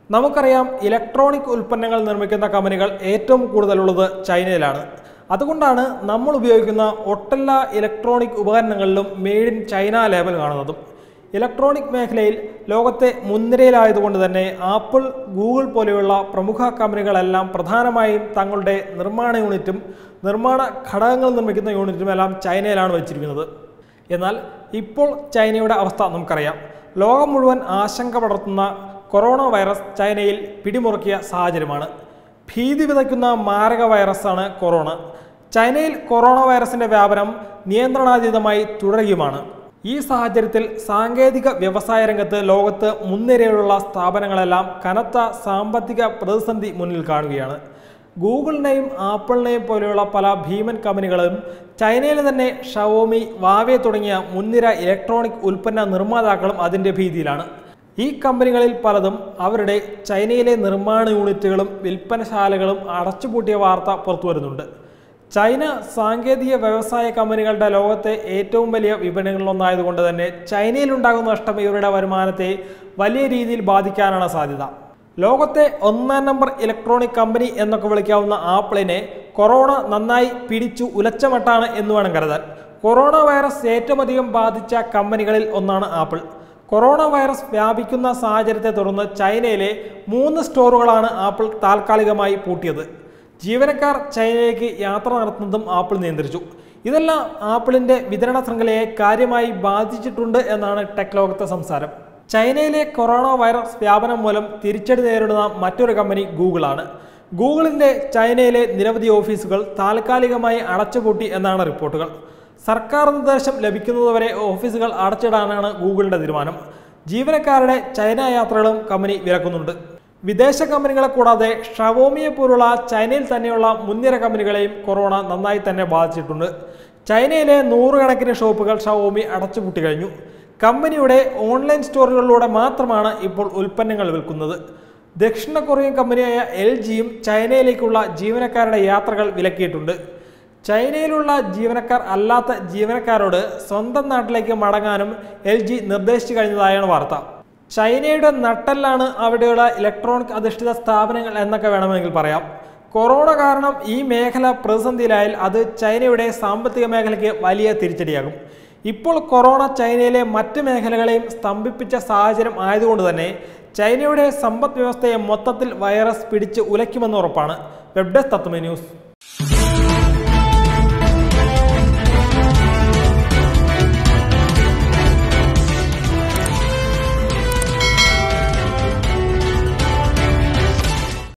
നമുക്കറിയാം ഇലക്ട്രോണിക് ഉൽപ്പന്നങ്ങൾ നിർമ്മിക്കുന്ന കമ്പനികൾ ഏറ്റവും കൂടുതലുള്ളത് ചൈനയിലാണ് അതുകൊണ്ടാണ് നമ്മൾ ഉപയോഗിക്കുന്ന ഒട്ടെല്ലാ ഇലക്ട്രോണിക് ഉപകരണങ്ങളിലും മെയ്ഡ് ഇൻ ചൈന ലേബൽ കാണുന്നതും ഇലക്ട്രോണിക് മേഖലയിൽ ലോകത്തെ മുൻനിരയിലായതുകൊണ്ട് തന്നെ ആപ്പിൾ ഗൂഗിൾ പോലെയുള്ള പ്രമുഖ കമ്പനികളെല്ലാം പ്രധാനമായും തങ്ങളുടെ നിർമ്മാണ യൂണിറ്റും നിർമ്മാണ ഘടകങ്ങൾ നിർമ്മിക്കുന്ന യൂണിറ്റും എല്ലാം ചൈനയിലാണ് വെച്ചിരിക്കുന്നത് എന്നാൽ ഇപ്പോൾ ചൈനയുടെ അവസ്ഥ നമുക്കറിയാം ലോകം മുഴുവൻ ആശങ്ക പടർത്തുന്ന കൊറോണ വൈറസ് ചൈനയിൽ പിടിമുറുക്കിയ സാഹചര്യമാണ് ഭീതി വിതയ്ക്കുന്ന മാരക വൈറസാണ് കൊറോണ ചൈനയിൽ കൊറോണ വൈറസിന്റെ വ്യാപനം നിയന്ത്രണാതീതമായി തുടരുകയുമാണ് ഈ സാഹചര്യത്തിൽ സാങ്കേതിക വ്യവസായ രംഗത്ത് ലോകത്ത് മുൻനിരയിലുള്ള സ്ഥാപനങ്ങളെല്ലാം കനത്ത സാമ്പത്തിക പ്രതിസന്ധി മുന്നിൽ കാണുകയാണ് ഗൂഗിളിനെയും ആപ്പിളിനെയും പോലെയുള്ള പല ഭീമൻ കമ്പനികളും ചൈനയിൽ തന്നെ ഷവോമി വാവെ തുടങ്ങിയ മുൻനിര ഇലക്ട്രോണിക് ഉൽപ്പന്ന നിർമ്മാതാക്കളും അതിൻ്റെ ഭീതിയിലാണ് ഈ കമ്പനികളിൽ പലതും അവരുടെ ചൈനയിലെ നിർമ്മാണ യൂണിറ്റുകളും വിൽപ്പനശാലകളും അടച്ചുപൂട്ടിയ വാർത്ത പുറത്തു വരുന്നുണ്ട് ചൈന സാങ്കേതിക വ്യവസായ കമ്പനികളുടെ ലോകത്തെ ഏറ്റവും വലിയ വിപണികളിലൊന്നായതുകൊണ്ട് തന്നെ ചൈനയിലുണ്ടാകുന്ന നഷ്ടം ഇവരുടെ വരുമാനത്തെ വലിയ രീതിയിൽ ബാധിക്കാനാണ് സാധ്യത ലോകത്തെ ഒന്നാം നമ്പർ ഇലക്ട്രോണിക് കമ്പനി എന്നൊക്കെ വിളിക്കാവുന്ന ആപ്പിളിനെ കൊറോണ നന്നായി പിടിച്ചു ഉലച്ചമട്ടാണ് എന്ന് വേണം കരുതാൻ കൊറോണ വൈറസ് ഏറ്റവും അധികം ബാധിച്ച കമ്പനികളിൽ ഒന്നാണ് ആപ്പിൾ കൊറോണ വൈറസ് വ്യാപിക്കുന്ന സാഹചര്യത്തെ തുടർന്ന് ചൈനയിലെ മൂന്ന് സ്റ്റോറുകളാണ് ആപ്പിൾ താൽക്കാലികമായി പൂട്ടിയത് ജീവനക്കാർ ചൈനയിലേക്ക് യാത്ര നടത്തുന്നതും ആപ്പിൾ നിയന്ത്രിച്ചു ഇതെല്ലാം ആപ്പിളിന്റെ വിതരണ ശൃംഖലയെ കാര്യമായി ബാധിച്ചിട്ടുണ്ട് എന്നാണ് ടെക് ലോകത്തെ സംസാരം ചൈനയിലെ കൊറോണ വൈറസ് വ്യാപനം മൂലം തിരിച്ചടി നേരിടുന്ന മറ്റൊരു കമ്പനി ഗൂഗിളാണ് ഗൂഗിളിന്റെ ചൈനയിലെ നിരവധി ഓഫീസുകൾ താൽക്കാലികമായി അടച്ചുപൂട്ടി എന്നാണ് റിപ്പോർട്ടുകൾ സർക്കാർ നിർദ്ദേശം ലഭിക്കുന്നതുവരെ ഓഫീസുകൾ അടച്ചിടാനാണ് ഗൂഗിളിന്റെ തീരുമാനം ജീവനക്കാരുടെ ചൈന യാത്രകളും കമ്പനി വിലക്കുന്നുണ്ട് വിദേശ കമ്പനികളെ കൂടാതെ ഷവോമിയെ പോലുള്ള ചൈനയിൽ തന്നെയുള്ള മുൻനിര കമ്പനികളെയും കൊറോണ നന്നായി തന്നെ ബാധിച്ചിട്ടുണ്ട് ചൈനയിലെ നൂറുകണക്കിന് ഷോപ്പുകൾ ഷവോമി അടച്ചുപൂട്ടി കഴിഞ്ഞു കമ്പനിയുടെ ഓൺലൈൻ സ്റ്റോറുകളിലൂടെ മാത്രമാണ് ഇപ്പോൾ ഉൽപ്പന്നങ്ങൾ വിൽക്കുന്നത് ദക്ഷിണ കൊറിയൻ കമ്പനിയായ എൽ ജിയും ചൈനയിലേക്കുള്ള ജീവനക്കാരുടെ യാത്രകൾ വിലക്കിയിട്ടുണ്ട് ചൈനയിലുള്ള ജീവനക്കാർ അല്ലാത്ത ജീവനക്കാരോട് സ്വന്തം നാട്ടിലേക്ക് മടങ്ങാനും എൽ ജി നിർദ്ദേശിച്ചു കഴിഞ്ഞതായാണ് വാർത്ത ചൈനയുടെ നട്ടെല്ലാണ് അവിടെയുള്ള ഇലക്ട്രോണിക് അധിഷ്ഠിത സ്ഥാപനങ്ങൾ എന്നൊക്കെ വേണമെങ്കിൽ പറയാം കൊറോണ കാരണം ഈ മേഖല പ്രതിസന്ധിയിലായാൽ അത് ചൈനയുടെ സാമ്പത്തിക മേഖലയ്ക്ക് വലിയ തിരിച്ചടിയാകും ഇപ്പോൾ കൊറോണ ചൈനയിലെ മറ്റ് മേഖലകളെയും സ്തംഭിപ്പിച്ച സാഹചര്യം ആയതുകൊണ്ട് തന്നെ ചൈനയുടെ സമ്പദ് വ്യവസ്ഥയെ മൊത്തത്തിൽ വൈറസ് പിടിച്ച് ഉലയ്ക്കുമെന്ന് ഉറപ്പാണ് വെബ് ഡെസ്ക് തത്വമേ ന്യൂസ്